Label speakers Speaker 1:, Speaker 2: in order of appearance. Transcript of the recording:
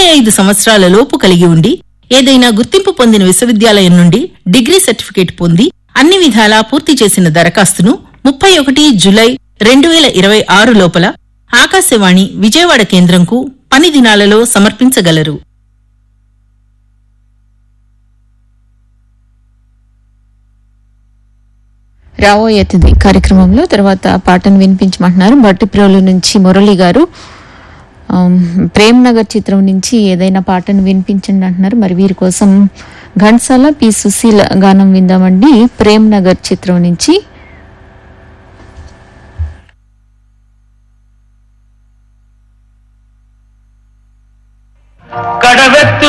Speaker 1: ఐదు సంవత్సరాల లోపు కలిగి ఉండి ఏదైనా గుర్తింపు పొందిన విశ్వవిద్యాలయం నుండి డిగ్రీ సర్టిఫికేట్ పొంది అన్ని విధాలా పూర్తి చేసిన దరఖాస్తును ముప్పై ఒకటి జులై రెండు వేల ఇరవై ఆరు లోపల ఆకాశవాణి విజయవాడ కేంద్రంకు పని దినాలలో సమర్పించగలరు
Speaker 2: రాబోయే అతిథి కార్యక్రమంలో తర్వాత పాటను వినిపించమంటున్నారు బట్టిప్రోలు నుంచి మురళి గారు ఆమ్, ప్రేమ్ నగర్ చిత్రం నుంచి ఏదైనా పాటను వినిపించండి అంటున్నారు మరి వీరి కోసం ఘంటసాల పి సుశీల గానం విందామండి ప్రేమ్ నగర్ చిత్రం నుంచి
Speaker 3: కడవెత్తు